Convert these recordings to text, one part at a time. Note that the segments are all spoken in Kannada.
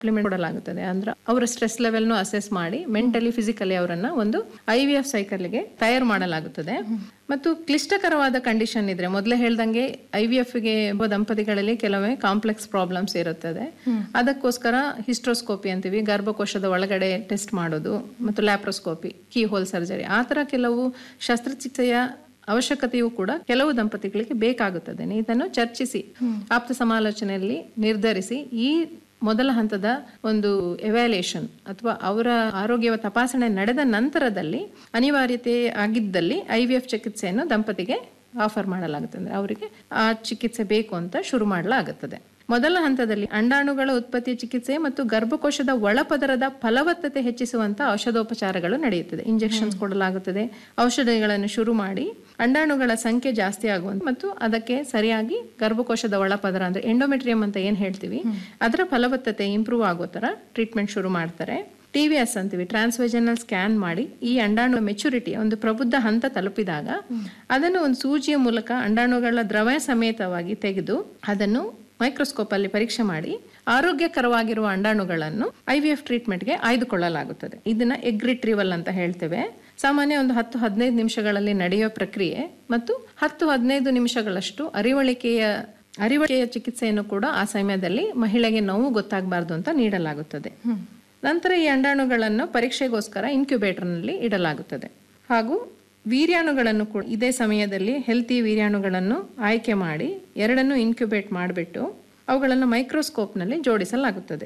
ಇಂಪ್ಲಿಮೆಂಟ್ ಕೊಡಲಾಗುತ್ತದೆ ಅಂದ್ರೆ ಅವರ ಸ್ಟ್ರೆಸ್ ಲೆವೆಲ್ನು ಅಸೆಸ್ ಮಾಡಿ ಮೆಂಟಲಿ ಫಿಸಿಕಲಿ ಅವರನ್ನ ಒಂದು ಐ ವಿ ಎಫ್ ಸೈಕಲ್ಗೆ ತಯಾರು ಮಾಡಲಾಗುತ್ತದೆ ಮತ್ತು ಕ್ಲಿಷ್ಟಕರವಾದ ಕಂಡೀಷನ್ ಇದ್ರೆ ಮೊದಲೇ ಹೇಳ್ದಂಗೆ ಐ ವಿ ಎಫ್ಗೆ ದಂಪತಿಗಳಲ್ಲಿ ಕೆಲವೊಮ್ಮೆ ಕಾಂಪ್ಲೆಕ್ಸ್ ಪ್ರಾಬ್ಲಮ್ಸ್ ಇರುತ್ತದೆ ಅದಕ್ಕೋಸ್ಕರ ಹಿಸ್ಟ್ರೋಸ್ಕೋಪಿ ಅಂತೀವಿ ಗರ್ಭಕೋಶದ ಒಳಗಡೆ ಟೆಸ್ಟ್ ಮಾಡೋದು ಮತ್ತು ಲ್ಯಾಪ್ರೋಸ್ಕೋಪಿ ಕೀ ಹೋಲ್ ಸರ್ಜರಿ ಆ ಥರ ಕೆಲವು ಶಸ್ತ್ರಚಿಕಿತ್ಸೆಯ ಅವಶ್ಯಕತೆಯೂ ಕೂಡ ಕೆಲವು ದಂಪತಿಗಳಿಗೆ ಬೇಕಾಗುತ್ತದೆ ಇದನ್ನು ಚರ್ಚಿಸಿ ಆಪ್ತ ಸಮಾಲೋಚನೆಯಲ್ಲಿ ನಿರ್ಧರಿಸಿ ಈ ಮೊದಲ ಹಂತದ ಒಂದು ಎವ್ಯಾಲ್ಯೂಯೇಷನ್ ಅಥವಾ ಅವರ ಆರೋಗ್ಯ ತಪಾಸಣೆ ನಡೆದ ನಂತರದಲ್ಲಿ ಅನಿವಾರ್ಯತೆ ಆಗಿದ್ದಲ್ಲಿ ಐ ವಿ ಎಫ್ ಚಿಕಿತ್ಸೆಯನ್ನು ದಂಪತಿಗೆ ಆಫರ್ ಮಾಡಲಾಗುತ್ತದೆ ಅಂದ್ರೆ ಅವರಿಗೆ ಆ ಚಿಕಿತ್ಸೆ ಬೇಕು ಅಂತ ಶುರು ಮಾಡಲಾಗುತ್ತದೆ ಮೊದಲ ಹಂತದಲ್ಲಿ ಅಂಡಾಣುಗಳ ಉತ್ಪತ್ತಿ ಚಿಕಿತ್ಸೆ ಮತ್ತು ಗರ್ಭಕೋಶದ ಒಳಪದರದ ಫಲವತ್ತತೆ ಹೆಚ್ಚಿಸುವಂತ ಔಷಧೋಪಚಾರಗಳು ನಡೆಯುತ್ತದೆ ಇಂಜೆಕ್ಷನ್ಸ್ ಕೊಡಲಾಗುತ್ತದೆ ಔಷಧಿಗಳನ್ನು ಶುರು ಮಾಡಿ ಅಂಡಾಣುಗಳ ಸಂಖ್ಯೆ ಜಾಸ್ತಿ ಆಗುವಂತ ಮತ್ತು ಅದಕ್ಕೆ ಸರಿಯಾಗಿ ಗರ್ಭಕೋಶದ ಒಳಪದರ ಅಂದ್ರೆ ಎಂಡೋಮೆಟ್ರಿಯಂ ಅಂತ ಏನ್ ಹೇಳ್ತೀವಿ ಅದರ ಫಲವತ್ತತೆ ಇಂಪ್ರೂವ್ ಆಗೋ ತರ ಟ್ರೀಟ್ಮೆಂಟ್ ಶುರು ಮಾಡ್ತಾರೆ ಟಿ ವಿ ಎಸ್ ಅಂತೀವಿ ಟ್ರಾನ್ಸ್ವೆಜನಲ್ ಸ್ಕ್ಯಾನ್ ಮಾಡಿ ಈ ಅಂಡಾಣು ಮೆಚುರಿಟಿ ಒಂದು ಪ್ರಬುದ್ಧ ಹಂತ ತಲುಪಿದಾಗ ಅದನ್ನು ಒಂದು ಸೂಜಿಯ ಮೂಲಕ ಅಂಡಾಣುಗಳ ದ್ರವ ಸಮೇತವಾಗಿ ತೆಗೆದು ಅದನ್ನು ಮೈಕ್ರೋಸ್ಕೋಪ್ ಅಲ್ಲಿ ಪರೀಕ್ಷೆ ಮಾಡಿ ಆರೋಗ್ಯಕರವಾಗಿರುವ ಅಂಡಾಣುಗಳನ್ನು ಐ ವಿ ಎಫ್ ಟ್ರೀಟ್ಮೆಂಟ್ಗೆ ಆಯ್ದುಕೊಳ್ಳಲಾಗುತ್ತದೆ ಇದನ್ನ ಎಗ್ ರಿಟ್ರೀವಲ್ ಅಂತ ಹೇಳ್ತೇವೆ ಸಾಮಾನ್ಯ ಒಂದು ಹತ್ತು ಹದಿನೈದು ನಿಮಿಷಗಳಲ್ಲಿ ನಡೆಯುವ ಪ್ರಕ್ರಿಯೆ ಮತ್ತು ಹತ್ತು ಹದಿನೈದು ನಿಮಿಷಗಳಷ್ಟು ಅರಿವಳಿಕೆಯ ಅರಿವಳಿಕೆಯ ಚಿಕಿತ್ಸೆಯನ್ನು ಕೂಡ ಆ ಸಮಯದಲ್ಲಿ ಮಹಿಳೆಗೆ ನೋವು ಗೊತ್ತಾಗಬಾರ್ದು ಅಂತ ನೀಡಲಾಗುತ್ತದೆ ನಂತರ ಈ ಅಂಡಾಣುಗಳನ್ನು ಪರೀಕ್ಷೆಗೋಸ್ಕರ ಇನ್ಕ್ಯುಬೇಟರ್ನಲ್ಲಿ ಇಡಲಾಗುತ್ತದೆ ಹಾಗೂ ವೀರ್ಯಾಣುಗಳನ್ನು ಕೂಡ ಇದೇ ಸಮಯದಲ್ಲಿ ಹೆಲ್ತಿ ವೀರ್ಯಾಣುಗಳನ್ನು ಆಯ್ಕೆ ಮಾಡಿ ಎರಡನ್ನು ಇನ್ಕ್ಯುಬೇಟ್ ಮಾಡಿಬಿಟ್ಟು ಅವುಗಳನ್ನು ಮೈಕ್ರೋಸ್ಕೋಪ್ನಲ್ಲಿ ಜೋಡಿಸಲಾಗುತ್ತದೆ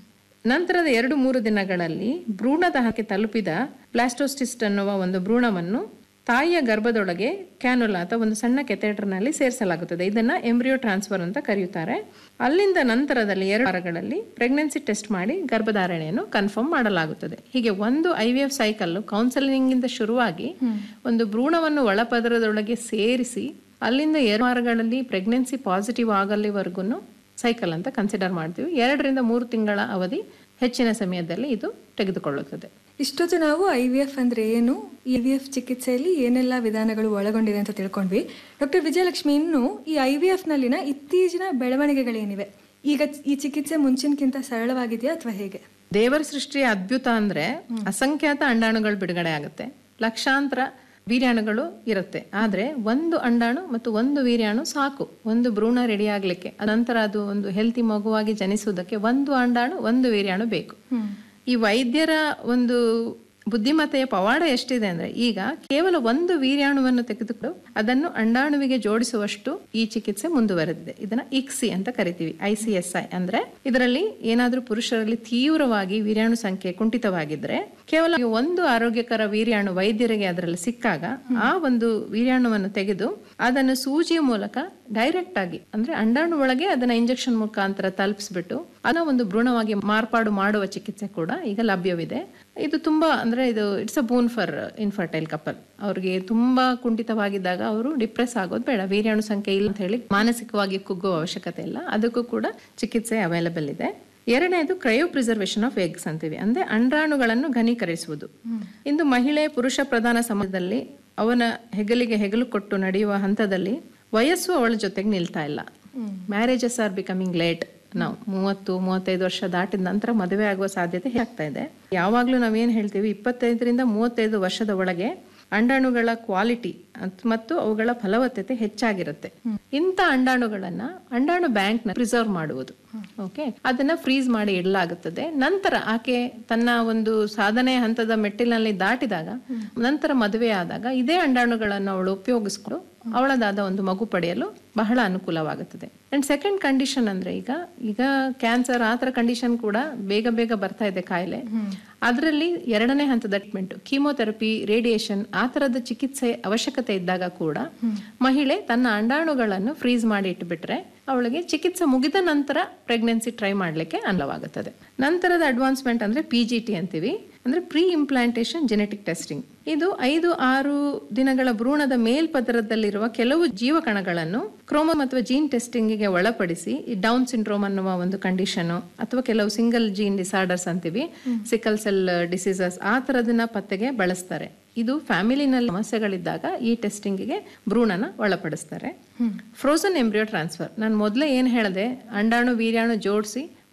ನಂತರದ ಎರಡು ಮೂರು ದಿನಗಳಲ್ಲಿ ಭ್ರೂಣದ ಹಕ್ಕೆ ತಲುಪಿದ ಪ್ಲಾಸ್ಟೋಸ್ಟಿಸ್ಟ್ ಅನ್ನುವ ಒಂದು ಭ್ರೂಣವನ್ನು ತಾಯಿಯ ಗರ್ಭದೊಳಗೆ ಕ್ಯಾನುಲಾ ಅಥವಾ ಒಂದು ಸಣ್ಣ ಕೆಥೆಟರ್ನಲ್ಲಿ ಸೇರಿಸಲಾಗುತ್ತದೆ ಇದನ್ನ ಎಂಬ್ರಿಯೋ ಟ್ರಾನ್ಸ್ಫರ್ ಅಂತ ಕರೆಯುತ್ತಾರೆ ಅಲ್ಲಿಂದ ನಂತರದಲ್ಲಿ ಎರಡು ವಾರಗಳಲ್ಲಿ ಪ್ರೆಗ್ನೆನ್ಸಿ ಟೆಸ್ಟ್ ಮಾಡಿ ಗರ್ಭಧಾರಣೆಯನ್ನು ಕನ್ಫರ್ಮ್ ಮಾಡಲಾಗುತ್ತದೆ ಹೀಗೆ ಒಂದು I V F cycle counselling ಇಂದ ಶುರುವಾಗಿ ಒಂದು ಭ್ರೂಣವನ್ನು ಒಳಪದರದೊಳಗೆ ಸೇರಿಸಿ ಅಲ್ಲಿಂದ ಎರಡು ವಾರಗಳಲ್ಲಿ ಪ್ರೆಗ್ನೆನ್ಸಿ ಪಾಸಿಟಿವ್ ಆಗಲಿವರೆಗೂ ಸೈಕಲ್ ಅಂತ ಕನ್ಸಿಡರ್ ಮಾಡ್ತೀವಿ ಎರಡರಿಂದ ಮೂರು ತಿಂಗಳ ಅವಧಿ ಹೆಚ್ಚಿನ ಸಮಯದಲ್ಲಿ ಇದು ತೆಗೆದುಕೊಳ್ಳುತ್ತದೆ ಇಷ್ಟೊತ್ತು ನಾವು ಐ ವಿ ಎಫ್ ಅಂದ್ರೆ ಏನು ಇ ವಿ ಎಫ್ ಚಿಕಿತ್ಸೆಯಲ್ಲಿ ಏನೆಲ್ಲ ವಿಧಾನಗಳು ಒಳಗೊಂಡಿದೆ ಅಂತ ತಿಳ್ಕೊಂಡ್ವಿ ಡಾಕ್ಟರ್ ವಿಜಯಲಕ್ಷ್ಮಿ ಇನ್ನು ಈ ಐ ವಿ ಎಫ್ ನಲ್ಲಿನ ಇತ್ತೀಚಿನ ಬೆಳವಣಿಗೆಗಳೇನಿವೆ ಈಗ ಈ ಚಿಕಿತ್ಸೆ ಮುಂಚಿನಕ್ಕಿಂತ ಸರಳವಾಗಿದೆಯಾ ಅಥವಾ ಹೇಗೆ ದೇವರ ಸೃಷ್ಟಿಯ ಅದ್ಭುತ ಅಂದ್ರೆ ಅಸಂಖ್ಯಾತ ಅಂಡಾಣುಗಳು ಬಿಡುಗಡೆ ಆಗುತ್ತೆ ಲಕ್ಷಾಂತರ ವೀರ್ಯಾಣುಗಳು ಇರುತ್ತೆ ಆದ್ರೆ ಒಂದು ಅಂಡಾಣು ಮತ್ತು ಒಂದು ವೀರ್ಯಾಣು ಸಾಕು ಒಂದು ಭ್ರೂಣ ರೆಡಿ ಆಗ್ಲಿಕ್ಕೆ ನಂತರ ಅದು ಒಂದು ಹೆಲ್ತಿ ಮಗುವಾಗಿ ಜನಿಸುವುದಕ್ಕೆ ಒಂದು ಅಂಡಾಣು ಒಂದು ವೀರ್ಯಾಣು ಬೇಕು ಈ ವೈದ್ಯರ ಒಂದು ಬುದ್ಧಿಮತ್ತೆಯ ಪವಾಡ ಎಷ್ಟಿದೆ ಅಂದ್ರೆ ಈಗ ಕೇವಲ ಒಂದು ವೀರ್ಯಾಣುವನ್ನು ತೆಗೆದುಕೊಂಡು ಅದನ್ನು ಅಂಡಾಣುವಿಗೆ ಜೋಡಿಸುವಷ್ಟು ಈ ಚಿಕಿತ್ಸೆ ಮುಂದುವರೆದಿದೆ ಇದನ್ನ ಇಕ್ಸಿ ಅಂತ ಕರಿತೀವಿ ಐ ಸಿ ಎಸ್ ಐ ಅಂದ್ರೆ ಇದರಲ್ಲಿ ಏನಾದ್ರೂ ಪುರುಷರಲ್ಲಿ ತೀವ್ರವಾಗಿ ವೀರ್ಯಾಣು ಸಂಖ್ಯೆ ಕುಂಠಿತವಾಗಿದ್ರೆ ಕೇವಲ ಒಂದು ಆರೋಗ್ಯಕರ ವೀರ್ಯಾಣು ವೈದ್ಯರಿಗೆ ಅದರಲ್ಲಿ ಸಿಕ್ಕಾಗ ಆ ಒಂದು ವೀರ್ಯಾಣುವನ್ನು ತೆಗೆದು ಅದನ್ನು ಸೂಜಿಯ ಮೂಲಕ ಡೈರೆಕ್ಟ್ ಆಗಿ ಅಂದ್ರೆ ಅಂಡಾಣು ಒಳಗೆ ಅದನ್ನ ಇಂಜೆಕ್ಷನ್ ಮುಖಾಂತರ ತಲುಪಿಸ್ಬಿಟ್ಟು ಅದನ್ನ ಒಂದು ಭ್ರೂಣವಾಗಿ ಮಾರ್ಪಾಡು ಮಾಡುವ ಚಿಕಿತ್ಸೆ ಕೂಡ ಈಗ ಲಭ್ಯವಿದೆ ಇದು ತುಂಬಾ ಅಂದ್ರೆ ಇದು it's a boon for infertile couple ಅವ್ರಿಗೆ ತುಂಬಾ ಕುಂಠಿತವಾಗಿದ್ದಾಗ ಅವರು ಡಿಪ್ರೆಸ್ ಆಗೋದು ಬೇಡ ವೀರ್ಯಾಣು ಸಂಖ್ಯೆ ಇಲ್ಲ ಅಂತ ಹೇಳಿ ಮಾನಸಿಕವಾಗಿ ಕುಗ್ಗುವ ಅವಶ್ಯಕತೆ ಇಲ್ಲ ಅದಕ್ಕೂ ಕೂಡ ಚಿಕಿತ್ಸೆ ಅವೈಲಬಲ್ ಇದೆ ಎರಡನೇದು ಕ್ರಯೋ ಪ್ರಿಸರ್ವೇಷನ್ ಆಫ್ ಎಗ್ಸ್ ಅಂತೀವಿ ಅಂದ್ರೆ ಅಂಡಾಣುಗಳನ್ನು ಘನೀಕರಿಸುವುದು ಇಂದು ಮಹಿಳೆ ಪುರುಷ ಪ್ರಧಾನ ಸಮಾಜದಲ್ಲಿ ಅವನ ಹೆಗಲಿಗೆ ಹೆಗಲು ಕೊಟ್ಟು ನಡೆಯುವ ಹಂತದಲ್ಲಿ ವಯಸ್ಸು ಅವಳ ಜೊತೆಗೆ ನಿಲ್ತಾ ಇಲ್ಲ ಮ್ಯಾರೇಜಸ್ ಆರ್ ಬಿಕಮಿಂಗ್ ಲೇಟ್ ನಾವು ಮೂವತ್ತು ಮೂವತ್ತೈದು ವರ್ಷ ದಾಟಿದ ನಂತರ ಮದುವೆ ಆಗುವ ಸಾಧ್ಯತೆ ಹೆಚ್ಚಾಗ್ತಾ ಇದೆ ಯಾವಾಗ್ಲೂ ನಾವೇನ್ ಹೇಳ್ತೀವಿ ಇಪ್ಪತ್ತೈದರಿಂದ ಮೂವತ್ತೈದು ವರ್ಷದ ಒಳಗೆ ಅಂಡಾಣುಗಳ ಕ್ವಾಲಿಟಿ ಮತ್ತು ಅವುಗಳ ಫಲವತ್ತತೆ ಹೆಚ್ಚಾಗಿರುತ್ತೆ ಇಂಥ ಅಂಡಾಣುಗಳನ್ನ ಅಂಡಾಣು ಬ್ಯಾಂಕ್ ನ ಪ್ರಿಸರ್ವ್ ಮಾಡುವುದು ಓಕೆ ಅದನ್ನ ಫ್ರೀಸ್ ಮಾಡಿ ಇಡಲಾಗುತ್ತದೆ ನಂತರ ಆಕೆ ತನ್ನ ಒಂದು ಸಾಧನೆ ಹಂತದ ಮೆಟ್ಟಿಲಿನಲ್ಲಿ ದಾಟಿದಾಗ ನಂತರ ಮದುವೆ ಆದಾಗ ಇದೇ ಅಂಡಾಣುಗಳನ್ನು ಅವಳು ಉಪಯೋಗಿಸ್ಕೊಂಡು ಅವಳದಾದ ಒಂದು ಮಗು ಪಡೆಯಲು ಬಹಳ ಅನುಕೂಲವಾಗುತ್ತದೆ ಅಂಡ್ ಸೆಕೆಂಡ್ ಕಂಡೀಷನ್ ಅಂದ್ರೆ ಈಗ ಈಗ ಕ್ಯಾನ್ಸರ್ ಆ ಥರ ಕಂಡೀಷನ್ ಕೂಡ ಬೇಗ ಬೇಗ ಬರ್ತಾ ಇದೆ ಕಾಯಿಲೆ ಅದರಲ್ಲಿ ಎರಡನೇ ಹಂತದ ಟ್ರೀಟ್ಮೆಂಟ್ ಕೀಮೋಥೆರಪಿ ರೇಡಿಯೇಷನ್ ಆ ಥರದ ಚಿಕಿತ್ಸೆ ಅವಶ್ಯಕತೆ ಇದ್ದಾಗ ಕೂಡ ಮಹಿಳೆ ತನ್ನ ಅಂಡಾಣುಗಳನ್ನು ಫ್ರೀಸ್ ಮಾಡಿ ಇಟ್ಬಿಟ್ರೆ ಅವಳಿಗೆ ಚಿಕಿತ್ಸೆ ಮುಗಿದ ನಂತರ ಪ್ರೆಗ್ನೆನ್ಸಿ ಟ್ರೈ ಮಾಡಲಿಕ್ಕೆ ಅನುವಾಗುತ್ತದೆ ನಂತರದ ಅಡ್ವಾನ್ಸ್ಮೆಂಟ್ ಅಂದ್ರೆ ಪಿ ಜಿ ಟಿ ಅಂತೀವಿ ಅಂದ್ರೆ ಪ್ರೀ ಇಂಪ್ಲಾಂಟೇಶನ್ ಜೆನೆಟಿಕ್ ಟೆಸ್ಟಿಂಗ್ ಇದು ಐದು ಆರು ದಿನಗಳ ಭ್ರೂಣದ ಮೇಲ್ಪದರದಲ್ಲಿರುವ ಕೆಲವು ಜೀವಕಣಗಳನ್ನು ಕ್ರೋಮೋಮ್ ಅಥವಾ ಜೀನ್ ಟೆಸ್ಟಿಂಗಿಗೆ ಒಳಪಡಿಸಿ ಈ ಡೌನ್ ಸಿಂಡ್ರೋಮ್ ಅನ್ನುವ ಒಂದು ಕಂಡೀಷನ್ ಅಥವಾ ಕೆಲವು ಸಿಂಗಲ್ ಜೀನ್ ಡಿಸಾರ್ಡರ್ಸ್ ಅಂತೀವಿ ಸಿಕಲ್ ಸೆಲ್ ಡಿಸೀಸಸ್ ಆ ತರದನ್ನ ಪತ್ತೆಗೆ ಬಳಸ್ತಾರೆ ಇದು ಫ್ಯಾಮಿಲಿನಲ್ಲಿ ಸಮಸ್ಯೆಗಳಿದ್ದಾಗ ಈ ಟೆಸ್ಟಿಂಗಿಗೆ ಭ್ರೂಣನ ಒಳಪಡಿಸ್ತಾರೆ ಫ್ರೋಸನ್ ಎಂಬ್ರಿಯೋ ಟ್ರಾನ್ಸ್ಫರ್ ನಾನು ಮೊದಲೇ ಏನು ಹೇಳಿದೆ ಅಂಡಾಣು ವೀರ್ಯಾಣು ಜೋಡಿಸಿ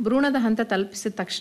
ಭ್ರೂಣದ ಹಂತ ತಲುಪಿಸಿದ ತಕ್ಷಣ